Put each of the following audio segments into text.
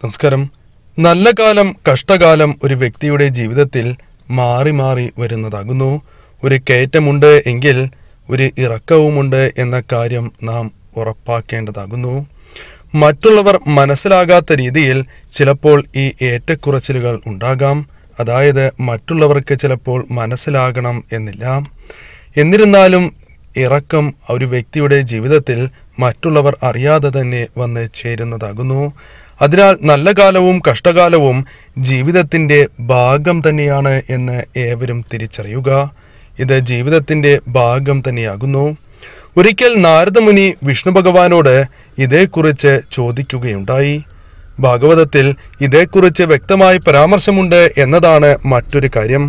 നമസ്കാരം നല്ല കാലം കഷ്ടകാലം ഒരു വ്യക്തിയുടെ ജീവിതത്തിൽ മാറി മാറി വരുന്നതാകുന്നു ഒരു കയറ്റമുണ്ട് എങ്കിൽ ഒരു ഇറക്കവുമുണ്ട് എന്ന കാര്യം നാം ഉറപ്പാക്കേണ്ടതാകുന്നു മറ്റുള്ളവർ മനസ്സിലാകാത്ത രീതിയിൽ ചിലപ്പോൾ ഈ ഏറ്റക്കുറച്ചിലുകൾ ഉണ്ടാകാം അതായത് മറ്റുള്ളവർക്ക് ചിലപ്പോൾ മനസ്സിലാകണം എന്നില്ല എന്നിരുന്നാലും ഇറക്കം ഒരു വ്യക്തിയുടെ ജീവിതത്തിൽ മറ്റുള്ളവർ അറിയാതെ തന്നെ വന്ന് ചേരുന്നതാകുന്നു അതിനാൽ നല്ല കാലവും കഷ്ടകാലവും ജീവിതത്തിൻ്റെ ഭാഗം തന്നെയാണ് എന്ന് ഏവരും തിരിച്ചറിയുക ഇത് ജീവിതത്തിൻ്റെ ഭാഗം തന്നെയാകുന്നു ഒരിക്കൽ നാരദമുനി വിഷ്ണു ഭഗവാനോട് ഇതേക്കുറിച്ച് ചോദിക്കുകയുണ്ടായി ഭാഗവതത്തിൽ ഇതേക്കുറിച്ച് വ്യക്തമായി പരാമർശമുണ്ട് എന്നതാണ് മറ്റൊരു കാര്യം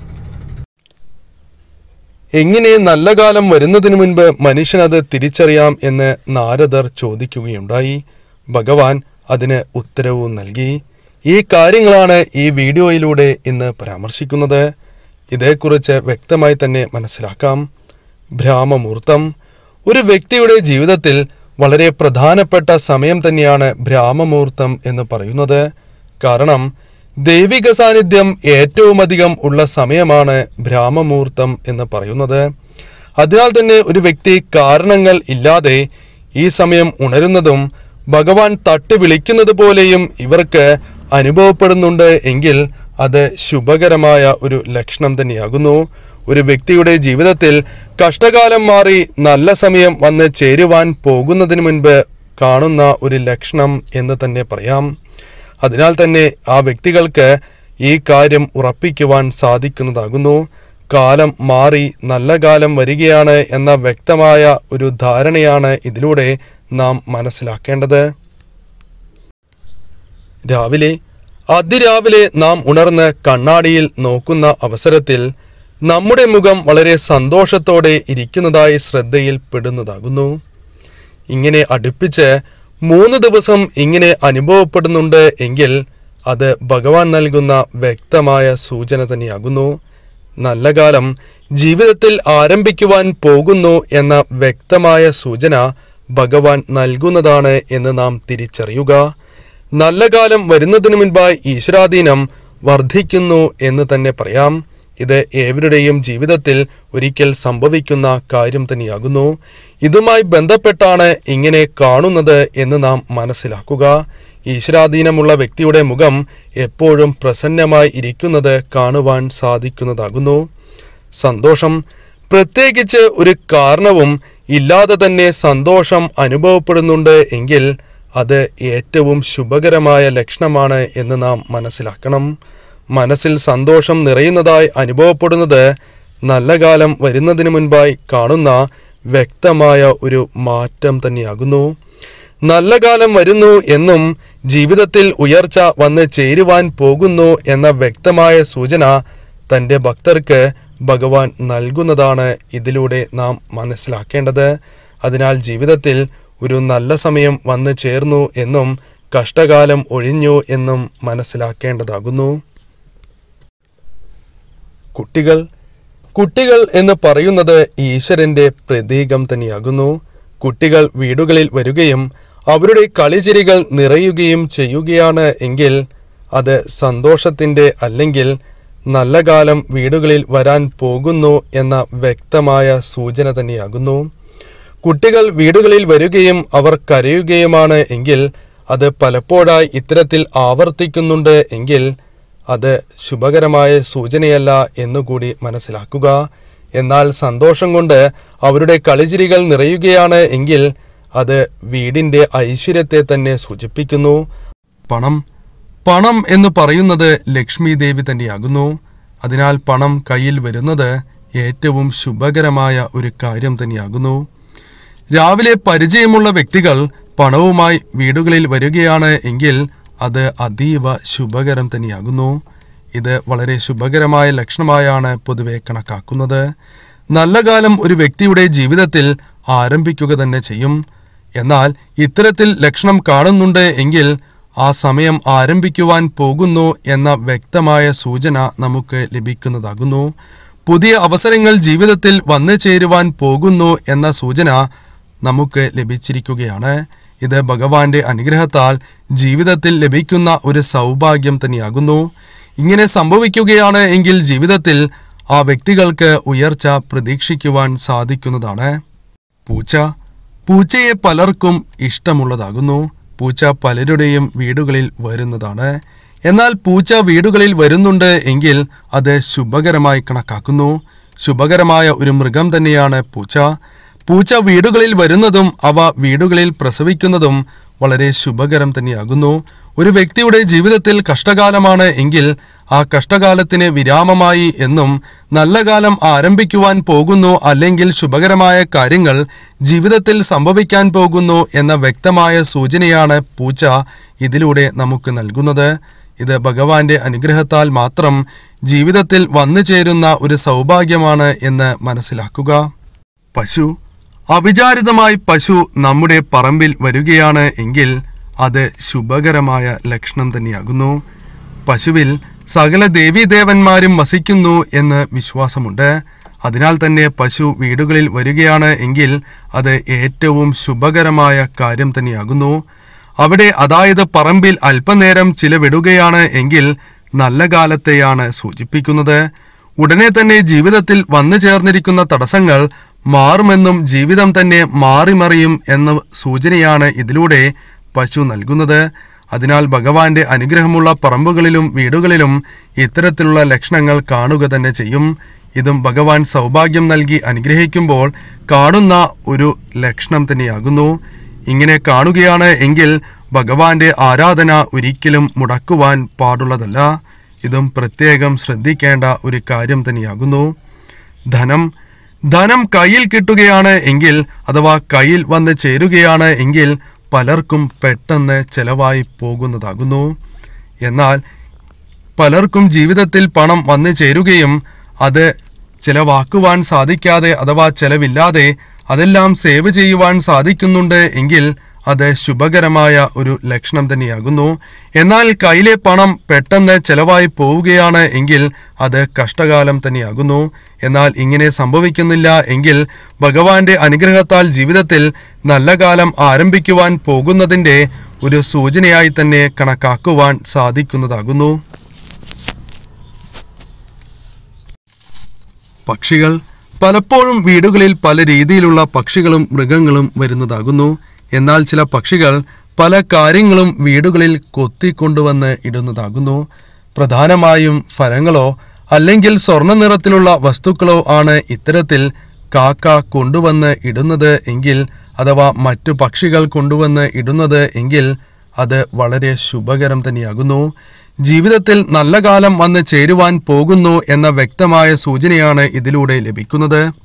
എങ്ങനെ നല്ല കാലം വരുന്നതിനു മുൻപ് മനുഷ്യനത് തിരിച്ചറിയാം എന്ന് നാരദർ ചോദിക്കുകയുണ്ടായി ഭഗവാൻ അതിന് ഉത്തരവും നൽകി ഈ കാര്യങ്ങളാണ് ഈ വീഡിയോയിലൂടെ ഇന്ന് പരാമർശിക്കുന്നത് ഇതേക്കുറിച്ച് വ്യക്തമായി തന്നെ മനസ്സിലാക്കാം ഭ്രാമമുഹൂർത്തം ഒരു വ്യക്തിയുടെ ജീവിതത്തിൽ വളരെ പ്രധാനപ്പെട്ട സമയം തന്നെയാണ് ഭ്രാമമുഹൂർത്തം എന്ന് പറയുന്നത് കാരണം ദൈവിക സാന്നിധ്യം ഏറ്റവുമധികം ഉള്ള സമയമാണ് ഭ്രാമമുഹൂർത്തം എന്ന് പറയുന്നത് അതിനാൽ തന്നെ ഒരു വ്യക്തി കാരണങ്ങൾ ഇല്ലാതെ ഈ സമയം ഉണരുന്നതും ഭഗവാൻ തട്ടി വിളിക്കുന്നത് പോലെയും ഇവർക്ക് അനുഭവപ്പെടുന്നുണ്ട് എങ്കിൽ അത് ശുഭകരമായ ഒരു ലക്ഷണം തന്നെയാകുന്നു ഒരു വ്യക്തിയുടെ ജീവിതത്തിൽ കഷ്ടകാലം മാറി നല്ല സമയം വന്ന് ചേരുവാൻ പോകുന്നതിന് മുൻപ് കാണുന്ന ഒരു ലക്ഷണം എന്ന് തന്നെ പറയാം അതിനാൽ തന്നെ ആ വ്യക്തികൾക്ക് ഈ കാര്യം ഉറപ്പിക്കുവാൻ സാധിക്കുന്നതാകുന്നു കാലം മാറി നല്ല കാലം വരികയാണ് എന്ന വ്യക്തമായ ഒരു ധാരണയാണ് ഇതിലൂടെ നാം മനസ്സിലാക്കേണ്ടത് രാവിലെ അതിരാവിലെ നാം ഉണർന്ന് കണ്ണാടിയിൽ നോക്കുന്ന അവസരത്തിൽ നമ്മുടെ മുഖം വളരെ സന്തോഷത്തോടെ ഇരിക്കുന്നതായി ശ്രദ്ധയിൽ പെടുന്നതാകുന്നു ഇങ്ങനെ അടുപ്പിച്ച് മൂന്ന് ദിവസം ഇങ്ങനെ അനുഭവപ്പെടുന്നുണ്ട് എങ്കിൽ അത് ഭഗവാൻ നൽകുന്ന വ്യക്തമായ സൂചന തന്നെയാകുന്നു നല്ല കാലം ജീവിതത്തിൽ ആരംഭിക്കുവാൻ പോകുന്നു എന്ന വ്യക്തമായ സൂചന ഭഗവാൻ നൽകുന്നതാണ് എന്ന് നാം തിരിച്ചറിയുക നല്ല കാലം വരുന്നതിനു മുൻപായി ഈശ്വരാധീനം വർദ്ധിക്കുന്നു എന്ന് തന്നെ പറയാം ഇത് ഏവരുടെയും ജീവിതത്തിൽ ഒരിക്കൽ സംഭവിക്കുന്ന കാര്യം തന്നെയാകുന്നു ഇതുമായി ബന്ധപ്പെട്ടാണ് ഇങ്ങനെ കാണുന്നത് എന്ന് നാം മനസ്സിലാക്കുക ഈശ്വരാധീനമുള്ള വ്യക്തിയുടെ മുഖം എപ്പോഴും പ്രസന്നമായി ഇരിക്കുന്നത് കാണുവാൻ സാധിക്കുന്നതാകുന്നു സന്തോഷം പ്രത്യേകിച്ച് ഒരു കാരണവും ഇല്ലാതെ തന്നെ സന്തോഷം അനുഭവപ്പെടുന്നുണ്ട് എങ്കിൽ അത് ഏറ്റവും ശുഭകരമായ ലക്ഷണമാണ് എന്ന് നാം മനസ്സിലാക്കണം മനസ്സിൽ സന്തോഷം നിറയുന്നതായി അനുഭവപ്പെടുന്നത് നല്ല കാലം വരുന്നതിന് മുൻപായി കാണുന്ന വ്യക്തമായ ഒരു മാറ്റം തന്നെയാകുന്നു നല്ല കാലം വരുന്നു എന്നും ജീവിതത്തിൽ ഉയർച്ച വന്ന് ചേരുവാൻ പോകുന്നു എന്ന വ്യക്തമായ സൂചന തൻ്റെ ഭക്തർക്ക് ഭഗവാൻ നൽകുന്നതാണ് ഇതിലൂടെ നാം മനസ്സിലാക്കേണ്ടത് അതിനാൽ ജീവിതത്തിൽ ഒരു നല്ല സമയം വന്നു ചേർന്നു എന്നും കഷ്ടകാലം ഒഴിഞ്ഞു എന്നും മനസ്സിലാക്കേണ്ടതാകുന്നു കുട്ടികൾ കുട്ടികൾ എന്ന് പറയുന്നത് ഈശ്വരന്റെ പ്രതീകം തന്നെയാകുന്നു കുട്ടികൾ വീടുകളിൽ വരികയും അവരുടെ കളിചിരികൾ നിറയുകയും ചെയ്യുകയാണ് എങ്കിൽ അത് സന്തോഷത്തിൻ്റെ അല്ലെങ്കിൽ നല്ല കാലം വീടുകളിൽ വരാൻ പോകുന്നു എന്ന വ്യക്തമായ സൂചന തന്നെയാകുന്നു കുട്ടികൾ വീടുകളിൽ വരികയും അവർ കരയുകയുമാണ് എങ്കിൽ അത് പലപ്പോഴായി ഇത്തരത്തിൽ ആവർത്തിക്കുന്നുണ്ട് എങ്കിൽ അത് ശുഭകരമായ സൂചനയല്ല എന്നുകൂടി മനസ്സിലാക്കുക എന്നാൽ സന്തോഷം കൊണ്ട് അവരുടെ കളിചിരികൾ നിറയുകയാണ് എങ്കിൽ അത് വീടിൻ്റെ ഐശ്വര്യത്തെ തന്നെ സൂചിപ്പിക്കുന്നു പണം പണം എന്ന് പറയുന്നത് ലക്ഷ്മി ദേവി തന്നെയാകുന്നു അതിനാൽ പണം കയ്യിൽ വരുന്നത് ഏറ്റവും ശുഭകരമായ ഒരു കാര്യം തന്നെയാകുന്നു രാവിലെ പരിചയമുള്ള വ്യക്തികൾ പണവുമായി വീടുകളിൽ വരികയാണ് എങ്കിൽ അത് അതീവ ശുഭകരം തന്നെയാകുന്നു ഇത് വളരെ ശുഭകരമായ ലക്ഷണമായാണ് പൊതുവെ കണക്കാക്കുന്നത് നല്ല കാലം ഒരു വ്യക്തിയുടെ ജീവിതത്തിൽ ആരംഭിക്കുക തന്നെ ചെയ്യും എന്നാൽ ഇത്തരത്തിൽ ലക്ഷണം കാണുന്നുണ്ട് എങ്കിൽ ആ സമയം ആരംഭിക്കുവാൻ പോകുന്നു എന്ന വ്യക്തമായ സൂചന നമുക്ക് ലഭിക്കുന്നതാകുന്നു പുതിയ അവസരങ്ങൾ ജീവിതത്തിൽ വന്നു ചേരുവാൻ പോകുന്നു എന്ന സൂചന നമുക്ക് ലഭിച്ചിരിക്കുകയാണ് ഇത് ഭഗവാന്റെ അനുഗ്രഹത്താൽ ജീവിതത്തിൽ ലഭിക്കുന്ന ഒരു സൗഭാഗ്യം തന്നെയാകുന്നു ഇങ്ങനെ സംഭവിക്കുകയാണ് എങ്കിൽ ജീവിതത്തിൽ ആ വ്യക്തികൾക്ക് ഉയർച്ച പ്രതീക്ഷിക്കുവാൻ സാധിക്കുന്നതാണ് പൂച്ച പൂച്ചയെ പലർക്കും ഇഷ്ടമുള്ളതാകുന്നു പൂച്ച പലരുടെയും വീടുകളിൽ വരുന്നതാണ് എന്നാൽ പൂച്ച വീടുകളിൽ വരുന്നുണ്ട് എങ്കിൽ അത് ശുഭകരമായി കണക്കാക്കുന്നു ശുഭകരമായ ഒരു മൃഗം തന്നെയാണ് പൂച്ച പൂച്ച വീടുകളിൽ വരുന്നതും അവ വീടുകളിൽ പ്രസവിക്കുന്നതും വളരെ ശുഭകരം തന്നെയാകുന്നു ഒരു വ്യക്തിയുടെ ജീവിതത്തിൽ കഷ്ടകാലമാണ് എങ്കിൽ ആ കഷ്ടകാലത്തിന് വിരാമമായി എന്നും നല്ല കാലം ആരംഭിക്കുവാൻ പോകുന്നു അല്ലെങ്കിൽ ശുഭകരമായ കാര്യങ്ങൾ ജീവിതത്തിൽ സംഭവിക്കാൻ പോകുന്നു എന്ന വ്യക്തമായ സൂചനയാണ് പൂച്ച ഇതിലൂടെ നമുക്ക് നൽകുന്നത് ഇത് ഭഗവാന്റെ അനുഗ്രഹത്താൽ മാത്രം ജീവിതത്തിൽ വന്നു ചേരുന്ന ഒരു സൗഭാഗ്യമാണ് എന്ന് മനസ്സിലാക്കുക പശു അവിചാരിതമായി പശു നമ്മുടെ പറമ്പിൽ വരികയാണ് എങ്കിൽ അത് ശുഭകരമായ ലക്ഷണം തന്നെയാകുന്നു പശുവിൽ സകല ദേവീദേവന്മാരും വസിക്കുന്നു എന്ന് വിശ്വാസമുണ്ട് അതിനാൽ തന്നെ പശു വീടുകളിൽ വരികയാണ് എങ്കിൽ അത് ഏറ്റവും ശുഭകരമായ കാര്യം തന്നെയാകുന്നു അവിടെ അതായത് പറമ്പിൽ അല്പനേരം ചിലവിടുകയാണ് എങ്കിൽ നല്ല കാലത്തെയാണ് സൂചിപ്പിക്കുന്നത് ഉടനെ തന്നെ ജീവിതത്തിൽ വന്നു ചേർന്നിരിക്കുന്ന തടസ്സങ്ങൾ മാറുമെന്നും ജീവിതം തന്നെ മാറിമറിയും എന്ന സൂചനയാണ് ഇതിലൂടെ പശു നൽകുന്നത് അതിനാൽ ഭഗവാന്റെ അനുഗ്രഹമുള്ള പറമ്പുകളിലും വീടുകളിലും ഇത്തരത്തിലുള്ള ലക്ഷണങ്ങൾ കാണുക തന്നെ ചെയ്യും ഇതും ഭഗവാൻ സൗഭാഗ്യം നൽകി അനുഗ്രഹിക്കുമ്പോൾ കാണുന്ന ഒരു ലക്ഷണം തന്നെയാകുന്നു ഇങ്ങനെ കാണുകയാണ് എങ്കിൽ ഭഗവാന്റെ ആരാധന ഒരിക്കലും മുടക്കുവാൻ പാടുള്ളതല്ല ഇതും പ്രത്യേകം ശ്രദ്ധിക്കേണ്ട ഒരു കാര്യം തന്നെയാകുന്നു ധനം ധനം കയ്യിൽ കിട്ടുകയാണ് എങ്കിൽ അഥവാ കയ്യിൽ വന്ന് ചേരുകയാണ് എങ്കിൽ പലർക്കും പെട്ടെന്ന് ചെലവായി പോകുന്നതാകുന്നു എന്നാൽ പലർക്കും ജീവിതത്തിൽ പണം വന്നു ചേരുകയും അത് ചിലവാക്കുവാൻ സാധിക്കാതെ അഥവാ ചെലവില്ലാതെ അതെല്ലാം സേവ് ചെയ്യുവാൻ സാധിക്കുന്നുണ്ട് എങ്കിൽ അത് ശുഭകരമായ ഒരു ലക്ഷണം തന്നെയാകുന്നു എന്നാൽ കയ്യിലെ പണം പെട്ടെന്ന് ചെലവായി പോവുകയാണ് എങ്കിൽ അത് കഷ്ടകാലം തന്നെയാകുന്നു എന്നാൽ ഇങ്ങനെ സംഭവിക്കുന്നില്ല എങ്കിൽ ഭഗവാന്റെ അനുഗ്രഹത്താൽ ജീവിതത്തിൽ നല്ല കാലം ആരംഭിക്കുവാൻ പോകുന്നതിൻ്റെ ഒരു സൂചനയായി തന്നെ കണക്കാക്കുവാൻ സാധിക്കുന്നതാകുന്നു പക്ഷികൾ പലപ്പോഴും വീടുകളിൽ പല രീതിയിലുള്ള പക്ഷികളും മൃഗങ്ങളും വരുന്നതാകുന്നു എന്നാൽ ചില പക്ഷികൾ പല കാര്യങ്ങളും വീടുകളിൽ കൊത്തിക്കൊണ്ടുവന്ന് ഇടുന്നതാകുന്നു പ്രധാനമായും ഫലങ്ങളോ അല്ലെങ്കിൽ സ്വർണ്ണ നിറത്തിലുള്ള വസ്തുക്കളോ ആണ് ഇത്തരത്തിൽ കാക്ക കൊണ്ടുവന്ന് ഇടുന്നത് എങ്കിൽ അഥവാ മറ്റു പക്ഷികൾ കൊണ്ടുവന്ന് ഇടുന്നത് എങ്കിൽ അത് വളരെ ശുഭകരം തന്നെയാകുന്നു ജീവിതത്തിൽ നല്ല കാലം വന്ന് ചേരുവാൻ പോകുന്നു എന്ന വ്യക്തമായ സൂചനയാണ് ഇതിലൂടെ ലഭിക്കുന്നത്